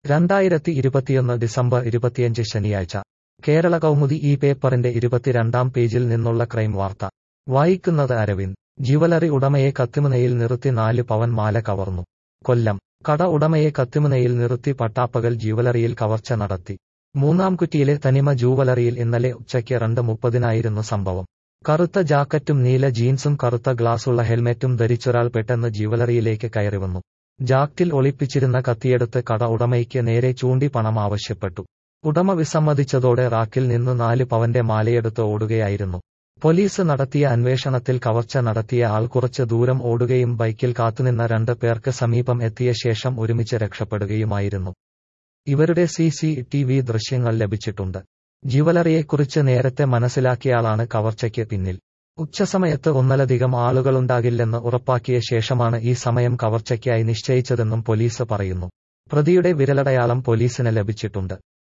രണ്ടായിരത്തി ഇരുപത്തിയൊന്ന് ഡിസംബർ ഇരുപത്തിയഞ്ച് ശനിയാഴ്ച കേരള കൗമുദി ഈ പേപ്പറിന്റെ ഇരുപത്തിരണ്ടാം പേജിൽ നിന്നുള്ള ക്രൈം വാർത്ത വായിക്കുന്നത് അരവിന്ദ് ജ്വല്ലറി ഉടമയെ കത്തിമുനയിൽ നിർത്തി നാല് പവൻ മാല കവർന്നു കൊല്ലം കട ഉടമയെ കത്തിമുനയിൽ നിർത്തി പട്ടാപ്പകൽ ജ്വല്ലറിയിൽ കവർച്ച നടത്തി മൂന്നാംകുറ്റിയിലെ തനിമ ജൂവലറിയിൽ ഇന്നലെ ഉച്ചയ്ക്ക് രണ്ട് മുപ്പതിനായിരുന്നു സംഭവം കറുത്ത ജാക്കറ്റും നീല ജീൻസും കറുത്ത ഗ്ലാസുള്ള ഹെൽമെറ്റും ധരിച്ചൊരാൾ പെട്ടെന്ന് ജ്വല്ലറിയിലേക്ക് കയറി വന്നു ജാക്റ്റിൽ ഒളിപ്പിച്ചിരുന്ന കത്തിയെടുത്ത് കട ഉടമയ്ക്ക് നേരെ ചൂണ്ടി പണം ആവശ്യപ്പെട്ടു ഉടമ വിസമ്മതിച്ചതോടെ റാക്കിൽ നിന്ന് നാല് പവന്റെ മാലയെടുത്ത് ഓടുകയായിരുന്നു പോലീസ് നടത്തിയ അന്വേഷണത്തിൽ കവർച്ച നടത്തിയ ആൾ കുറച്ച് ദൂരം ഓടുകയും ബൈക്കിൽ കാത്തുനിന്ന രണ്ട് പേർക്ക് സമീപം എത്തിയ ശേഷം ഒരുമിച്ച് രക്ഷപ്പെടുകയുമായിരുന്നു ഇവരുടെ സി സി ടി വി ദൃശ്യങ്ങൾ ലഭിച്ചിട്ടുണ്ട് ജ്വല്ലറിയെക്കുറിച്ച് നേരത്തെ മനസ്സിലാക്കിയയാളാണ് കവർച്ചയ്ക്ക് പിന്നിൽ ഉച്ചസമയത്ത് ഒന്നലധികം ആളുകളുണ്ടാകില്ലെന്ന് ഉറപ്പാക്കിയ ശേഷമാണ് ഈ സമയം കവർച്ചയ്ക്കായി നിശ്ചയിച്ചതെന്നും പോലീസ് പറയുന്നു പ്രതിയുടെ വിരലടയാളം പോലീസിന് ലഭിച്ചിട്ടുണ്ട്